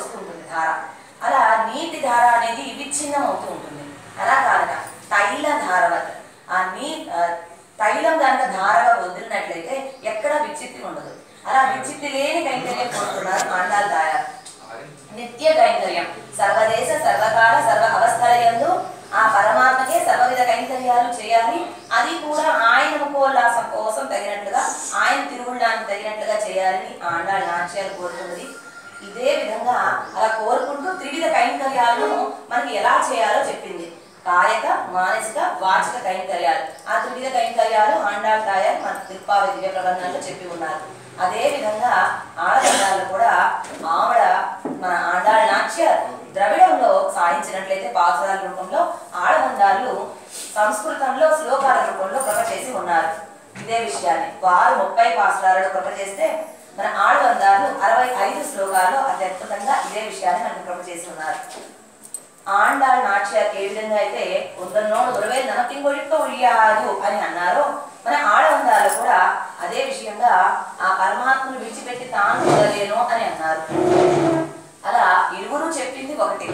వస్తూ ఉంటుంది ధార అలా నీటి ధార అనేది విచ్ఛిన్నం అవుతూ ఉంటుంది అలా కాదట తైల ధారవత్ ఆ నీ ఆ, తైలం కనుక ధారగా వదిలినట్లయితే ఎక్కడా విచ్చిత్తి ఉండదు అలా విచ్చిత్తి లేని కైంకర్యం కోరుతున్నారు మాండాల దాయారు నిత్య కైంకర్యం సర్వదేశ సర్వకాల సర్వ అవస్థలయందు ఆ పరమాత్మకే సర్వవిధ కైంకర్యాలు చేయాలి అది కూడా ఆయన ముఖోల్లాసం కోసం తగినట్లుగా ఆయన తిరుగుళ్ళానికి తగినట్లుగా చేయాలని ఆండాళ్ళ నాట్యాలు కోరుతున్నది ఇదే విధంగా అలా కోరుకుంటూ త్రివిధ కైంకర్యాలను మనకి ఎలా చేయాలో చెప్పింది కాయక మానసిక వాచిక కైంకర్యాలు ఆ త్రివిధ కైంకర్యాలు ఆండాళ్ తాయారు మన తిరుపావి దివ్య ప్రబంధంలో చెప్పి ఉన్నారు అదే విధంగా ఆడదండాలు కూడా ఆవిడ మన ఆండాళ్ నాట్య ద్రవిడంలో సాధించినట్లయితే పాసురాల రూపంలో ఆడబంధాలు సంస్కృతంలో శ్లోకాల రూపంలో కృప చేసి ఉన్నారు ఇదే విషయాన్ని వారు ముప్పై పాసురాలలో కృప చేస్తే మన ఆడబంధాలు అరవై ఐదు శ్లోకాల్లో అత్యద్భుతంగా ఇదే విషయాన్ని మనకు కృప చేసి ఉన్నారు ఆండాళ్ నాట్యాలకు ఏ విధంగా అయితే ఉందన్నోడు ఉరవే నమకింగొழிక్క ఉయ్యాదు అని అన్నారో మన ఆడవందాలు కూడా అదే విషయంగా ఆ పరమాత్మను విడిచిపెట్టి తాను ఉండలేను అని అన్నారు అలా ఇరువురు చెప్పింది ఒకటి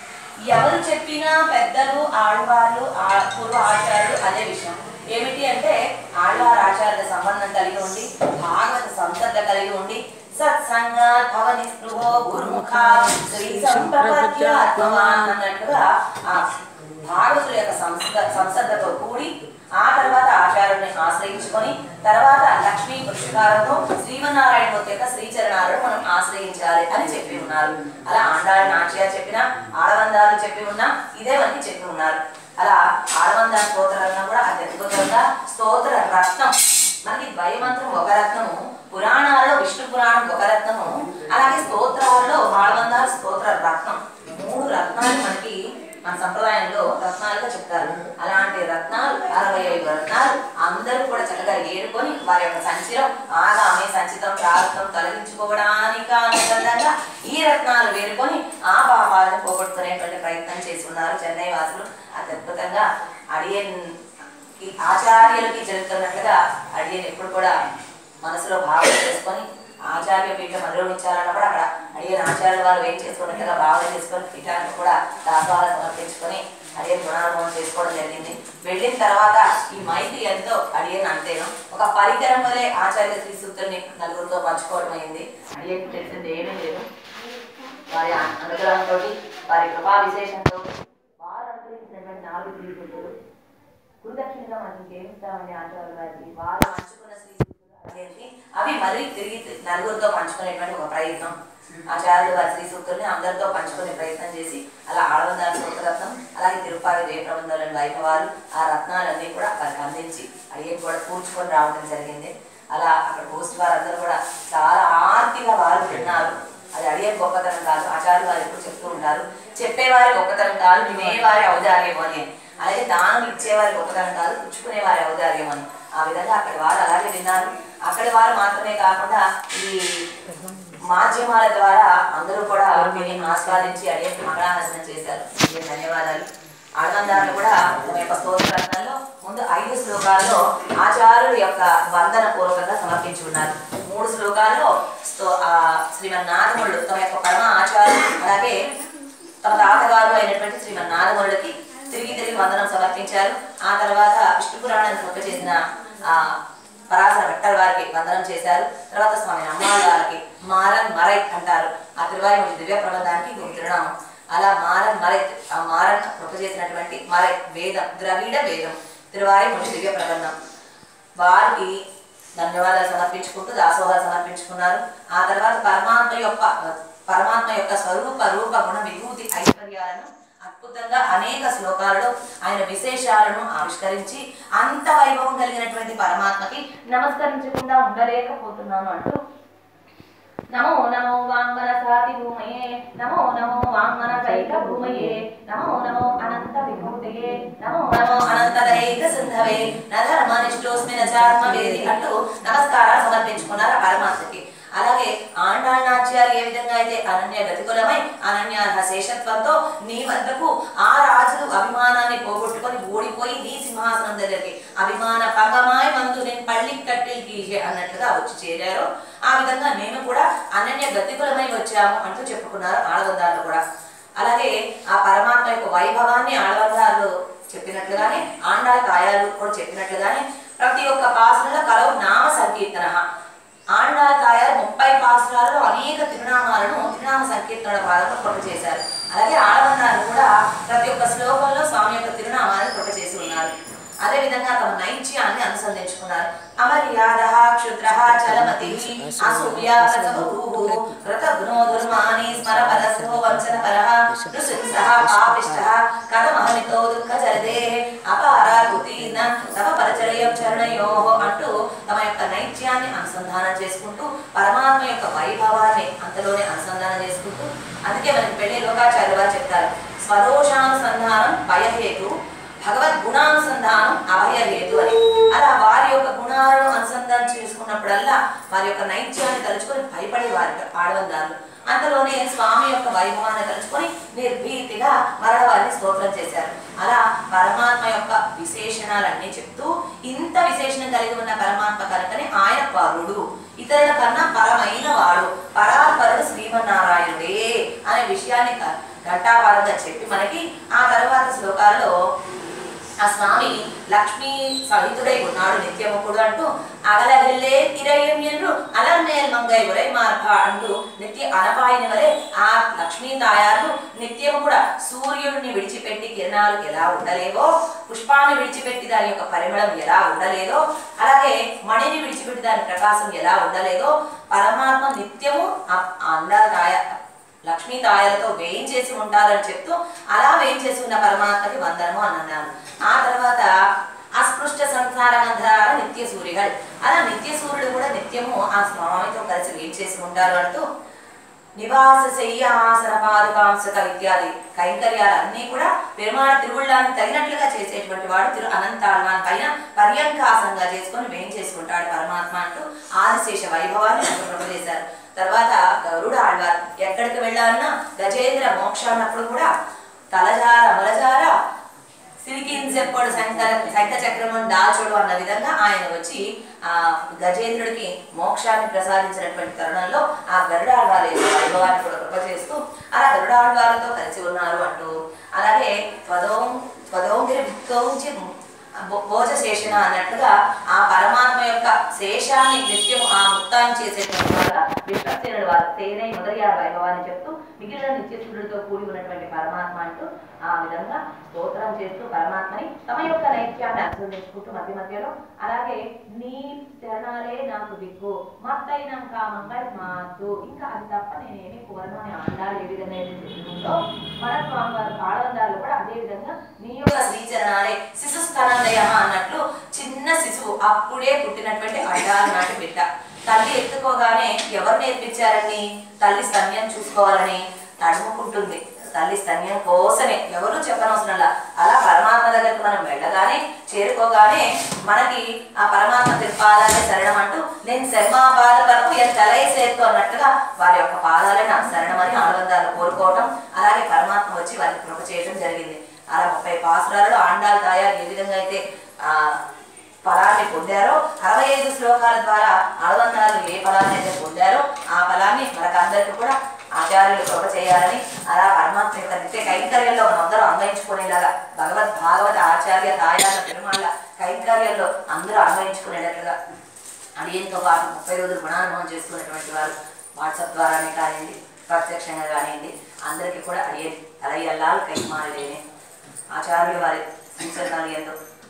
ఎవరు చెప్పినా పెద్దలు ఆళ్వార్లు ఆ- పూర్వ ఆచార్యులు అదే విషయం ఏమిటి అంటే ఆళ్వార్ ఆచార్యుల సంబంధం కలిగి ఉండి భాగవత సంసర్గ కలిగి ఉండి సత్సంగ భవ నిస్పృహో గురుముఖ శ్రీ సంప్రపద్యాత్మవాన్ అన్నట్టుగా ఆ భాగవతుల యొక్క సంసర్గ సంసర్గతో కూడి ఆ తర్వాత ఆచార్యుడిని ఆశ్రయించుకొని తర్వాత లక్ష్మీ పురుషకారంతో శ్రీమన్నారాయణమూర్తి యొక్క శ్రీచరణాలను మనం ఆశ్రయించాలి అని చెప్పి ఉన్నారు అలా ఆండాళ్ళ నాట్య చెప్పిన ఆడవందాలు చెప్పి ఉన్నా ఇదే మనకి చెప్పి ఉన్నారు అలా ఆడవంద స్తోత్రంలో కూడా అత్యద్భుతంగా స్తోత్ర రత్నం మనకి ద్వయమంత్రం ఒక రత్నము పురాణాలలో విష్ణు పురాణం ఒక రత్నము అలాగే స్తోత్రాలలో ఆడవందాలు స్తోత్ర రత్నం మూడు రత్నాలు మనకి మన సంప్రదాయంలో రత్నాలుగా చెప్తారు అలాంటి రత్నాలు అరవై ఐదు రత్నాలు అందరూ కూడా చక్కగా ఏరుకొని వారి యొక్క సంచిలో ఆగామి సంచితం ప్రారంభం తొలగించుకోవడానికి అనుబంధంగా ఈ రత్నాలు వేరుకొని ఆ పాపాలను పోగొట్టుకునేటువంటి ప్రయత్నం చేసి ఉన్నారు చెన్నై వాసులు అత్యద్భుతంగా అడియన్ ఈ ఆచార్యులకి జరుగుతున్నట్లుగా అడియన్ ఎప్పుడు కూడా మనసులో భావన చేసుకొని ఆచార్య పీఠం అనుభవించాలన్నప్పుడు అక్కడ అడిగిన ఆచార్యుల వారు ఏం చేసుకున్నట్టుగా భావన చేసుకొని పీఠానికి కూడా దాసవాల సమర్పించుకొని అడిగిన గుణానుభవం చేసుకోవడం జరిగింది వెళ్ళిన తర్వాత ఈ మైత్రి ఎంతో అడిగిన అంతేను ఒక పరికరం వలె ఆచార్య శ్రీ సూత్రుని నలుగురితో పంచుకోవడం అయింది అడిగిన తెలిసింది ఏమీ లేదు వారి అనుగ్రహంతో వారి కృపా విశేషంతో వారు అనుగ్రహించినటువంటి నాలుగు శ్రీ సూత్రులు గురుదక్షిణగా మనకి ఇంకేమిస్తామని ఆచార్యులు గారికి వారు పంచుకున్న శ్రీ సూక్తులు అన్నిటికీ అవి మళ్ళీ తిరిగి నలుగురితో పంచుకునేటువంటి ఒక ప్రయత్నం ఆచార్యులు వారి శ్రీ సూక్తుల్ని అందరితో పంచుకునే ప్రయత్నం చేసి అలా ఆడవందాల సూత్రరత్నం అలాగే తిరుపావి దే ప్రబంధాలను వైభవాలు ఆ రత్నాలన్నీ కూడా వారికి అందించి అడిగి కూడా కూర్చుకొని రావడం జరిగింది అలా అక్కడ పోస్ట్ వారందరూ కూడా చాలా ఆర్తిగా వారు విన్నారు అది అడిగే గొప్పతనం కాదు ఆచార్యులు వారు ఎప్పుడు చెప్తూ ఉంటారు చెప్పేవారి గొప్పతనం కాదు వినేవారి ఔదార్యం అని అలాగే దానం ఇచ్చేవారి గొప్పతనం కాదు పుచ్చుకునే వారి ఔదార్యం అని ఆ విధంగా అక్కడి వారు అలాగే విన్నారు అక్కడి వారు మాత్రమే కాకుండా ఈ మాధ్యమాల ద్వారా అందరూ కూడా విని ఆస్వాదించి అడిగే మంగళాహసనం చేశారు దీనికి ధన్యవాదాలు ఆడవందారులు కూడా తమ యొక్క స్తోత్రాలలో ముందు ఐదు శ్లోకాల్లో ఆచార్యుల యొక్క వందన పూర్వకంగా సమర్పించి ఉన్నారు మూడు శ్లోకాల్లో స్తో ఆ శ్రీమన్నాథములు తమ యొక్క పరమ ఆచార్యులు అలాగే తమ తాతగారు అయినటువంటి శ్రీమన్నాథములకి తిరిగి తిరిగి వందనం సమర్పించారు ఆ తర్వాత విష్ణు పురాణాన్ని కృప చేసిన ఆ పరాశర భట్టల వారికి వందనం చేశారు తర్వాత స్వామి అమ్మాళ్ళ వారికి మారన్ మరై అంటారు ఆ తిరువాయి దివ్య ప్రబంధానికి ఇది ఒక తిరునామం అలా మారన్ మరై ఆ మారన్ కృప చేసినటువంటి మరై వేదం ద్రవిడ వేదం తిరువాయి దివ్య ప్రబంధం వారికి ధన్యవాదాలు సమర్పించుకుంటూ దాసోహాలు సమర్పించుకున్నారు ఆ తర్వాత పరమాత్మ యొక్క పరమాత్మ యొక్క స్వరూప రూప గుణ విభూతి ఐశ్వర్యాలను అద్భుతంగా అనేక శ్లోకాలలో ఆయన విశేషాలను ఆవిష్కరించి అంత వైభవం కలిగినటువంటి పరమాత్మకి నమస్కరించకుండా ఉండలేకపోతున్నాను అంటూ నమో నమో వాంగన సాతి భూమయే నమో నమో వాంగన సైక భూమయే నమో నమో అనంత విభూతయే నమో నమో అనంత దైక సింధవే నధర్మ నిష్ఠోస్మి నచార్మ వేది అంటూ నమస్కారాలు సమర్పించుకున్నారు ఆ పరమాత్మకి అలాగే ఆండాళ్ రాజ్యాలు ఏ విధంగా అయితే అనన్య గతికులమై అనన్యార్హ శేషత్వంతో నీ వద్దకు ఆ రాజులు అభిమానాన్ని పోగొట్టుకొని ఓడిపోయి నీ సింహాసనం దగ్గరికి అభిమాన పగమాయ్ మందు నేను పళ్ళి కట్టి గీజే అన్నట్లుగా వచ్చి చేరారు ఆ విధంగా మేము కూడా అనన్య గతికులమై వచ్చాము అంటూ చెప్పుకున్నారు ఆడవందాలు కూడా అలాగే ఆ పరమాత్మ యొక్క వైభవాన్ని ఆడవందాలు చెప్పినట్లుగానే ఆండాల కాయాలు కూడా చెప్పినట్లుగానే ప్రతి ఒక్క పాసనలో కలవు నామ సంకీర్తన ఆండాల కాయాలు ముప్పై పాసనాలలో అనేక తిరునామాలను తిరునామ సంకీర్తన భాగంలో కొట్ట చేశారు అలాగే ఆడవందాలు కూడా ప్రతి ఒక్క శ్లోకంలో స్వామి యొక్క తిరునామాలను కొట్ట చేసి ఉన్నారు అదే విధంగా తమ నైత్యాన్ని అనుసంధించుకున్నారు అమర్యాద క్షుద్ర చలమతి అసూయాసూహు కృతజ్ఞో దుర్మాని స్మర పరస్తో వంచన పరః నృసింసః పాపిష్టః కథమహమితో దుఃఖ జలదే అపారాగుతీర్ణ తమ పరచరయం చరణయో అంటూ తమ యొక్క నైత్యాన్ని అనుసంధానం చేసుకుంటూ పరమాత్మ యొక్క వైభవాన్ని అంతలోనే అనుసంధానం చేసుకుంటూ అందుకే మనకి పెళ్లి లోకాచార్య వారు చెప్తారు స్వదోషానుసంధానం భయహేతు భగవద్ గుణానుసంధానం అభయహేతు అని అలా వారి యొక్క గుణాలను అనుసంధానం చేసుకున్నప్పుడల్లా వారి యొక్క నైత్యాన్ని తలుచుకొని భయపడే వారి ఆడవందాలు అంతలోనే స్వామి యొక్క వైభవాన్ని తలుచుకొని నిర్భీతిగా మరణ వారిని స్తోత్రం చేశారు అలా పరమాత్మ యొక్క విశేషణాలన్నీ చెప్తూ ఇంత విశేషణం కలిగి ఉన్న పరమాత్మ కనుకనే ఆయన పరుడు ఇతరుల కన్నా పరమైన వాడు పరాత్పరుడు శ్రీమన్నారాయణుడే అనే విషయాన్ని క- ఘంటాపారంగా చెప్పి మనకి ఆ తర్వాత శ్లోకాల్లో ఆ స్వామి లక్ష్మీ సహితుడై ఉన్నాడు నిత్యముకుడు అంటూ అగలగిల్లే తిరయం ఎందు అలర్మేల్ మంగై ఉరై మార్ప అంటూ నిత్య అనపాయిని వలె ఆ లక్ష్మీ తాయారు నిత్యము కూడా సూర్యుడిని విడిచిపెట్టి కిరణాలు ఎలా ఉండలేవో పుష్పాన్ని విడిచిపెట్టి దాని యొక్క పరిమళం ఎలా ఉండలేదో అలాగే మణిని విడిచిపెట్టి దాని ప్రకాశం ఎలా ఉండలేదో పరమాత్మ నిత్యము ఆ అందాల తాయ లక్ష్మీ తాయలతో వేయించేసి ఉంటారని చెప్తూ అలా వేయించేసి ఉన్న పరమాత్మకి వందనము అని అన్నాను ఆ తర్వాత అస్పృష్ట సంసార గంధార నిత్య సూర్యుகள் అలా నిత్య సూర్యుడు కూడా నిత్యము ఆ స్వామితో కలిసి వేయించేసి ఉంటారు అంటూ నివాస శయ్య ఆసన పాదుకాంశక ఇత్యాది కైంకర్యాలన్నీ కూడా పెరుమాళ తిరువుళ్ళాన్ని తగినట్లుగా చేసేటువంటి వాడు తిరు అనంతాళ్వాన్ పైన పర్యంకాసంగా చేసుకొని వేయం చేసుకుంటాడు పరమాత్మ అంటూ ఆదిశేష వైభవాన్ని మనకు ప్రబలేశారు తర్వాత గరుడ ఆళ్వార్ ఎక్కడికి వెళ్ళాలన్నా గజేంద్ర మోక్షాన్నప్పుడు కూడా తలజార అమలజార సిరికించెప్పడు శంకర శంఖ చక్రమును దాల్చుడు అన్న విధంగా ఆయన వచ్చి ఆ గజేంద్రుడికి మోక్షాన్ని ప్రసాదించినటువంటి తరుణంలో ఆ గరుడాళ్వారి యొక్క వైభవాన్ని కూడా కృప చేస్తూ అలా గరుడాళ్వారితో కలిసి ఉన్నారు అంటూ అలాగే త్వదోం త్వదోంగిరి భుక్తోంచి భోజ శేషణ అన్నట్టుగా ఆ పరమాత్మ యొక్క శేషాన్ని నిత్యము ఆ ముక్తాన్ని చేసేటువంటి వారుగా విశ్వసేనుడు వారు తేనై మొదలయ్యారు వైభవాన్ని చెప్తూ మిగిలిన నిత్యసూరుడితో కూడి ఉన్నటువంటి పరమాత్మ అంటూ ఆ విధంగా స్తోత్రం చేస్తూ పరమాత్మని తమ యొక్క నైత్యాన్ని అనుసరించుకుంటూ మధ్య మధ్యలో అలాగే నీ చరణాలే నాకు దిక్కు మత్తైనం కామంగా మాతు ఇంకా అది తప్ప నేనేమి కోరను అని ఆండాలు ఏ విధంగా అయితే చెప్పుకుంటో మన స్వామివారి పాడవందాలు కూడా అదే విధంగా నీ యొక్క శ్రీచరణాలే శిశు స్థానందయ అన్నట్లు చిన్న శిశువు అప్పుడే పుట్టినటువంటి అడ్డాలు నాటి బిడ్డ తల్లి ఎత్తుకోగానే ఎవరు నేర్పించారని తల్లి స్తన్యం చూసుకోవాలని తడుముకుంటుంది తల్లి స్తన్యం కోసమే ఎవరు చెప్పనవసరంలా అలా పరమాత్మ దగ్గరికి మనం వెళ్ళగానే చేరుకోగానే మనకి ఆ పరమాత్మ తిరుపాదాలే శరణం అంటూ నేను శర్మాపాద వరకు ఎంత తలైసేత్తు అన్నట్టుగా వారి యొక్క పాదాలే నాకు శరణమని ఆనందాలు కోరుకోవటం అలాగే పరమాత్మ వచ్చి వారికి కృప చేయడం జరిగింది అలా ముప్పై పాసురాలలో ఆండాలు తాయారు ఏ విధంగా అయితే ఆ ఫలాన్ని పొందారో అరవై ఐదు శ్లోకాల ద్వారా అలవందాలు ఏ ఫలాన్ని అయితే పొందారో ఆ ఫలాన్ని మనకందరికీ కూడా ఆచార్యులు కృప చేయాలని అలా పరమాత్మ యొక్క నిత్య కైంకర్యంలో మనందరూ అన్వయించుకునేలాగా భగవద్ భాగవత ఆచార్య తాయాల పెరుమాళ్ళ కైంకర్యంలో అందరూ అన్వయించుకునేటట్లుగా అడియంతో పాటు ముప్పై రోజులు గుణానుభవం చేసుకునేటువంటి వారు వాట్సాప్ ద్వారానే కానివ్వండి ప్రత్యక్షంగా కానివ్వండి అందరికీ కూడా అడిగేది అలయ్యల్లాలు కైమారలేనే ఆచార్యులు వారి సంచలనాలు ఎంతో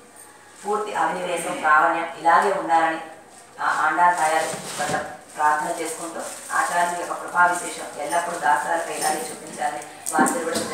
పూర్తి అవినివేశం ప్రావణ్యం ఇలాగే ఉండాలని ఆ ఆండా తయారు వద్ద ప్రార్థన చేసుకుంటూ ఆచార్యుల యొక్క కృపా విశేషం ఎల్లప్పుడూ దాసరాలపై ఇలాగే చూపించాలని వారి కూడా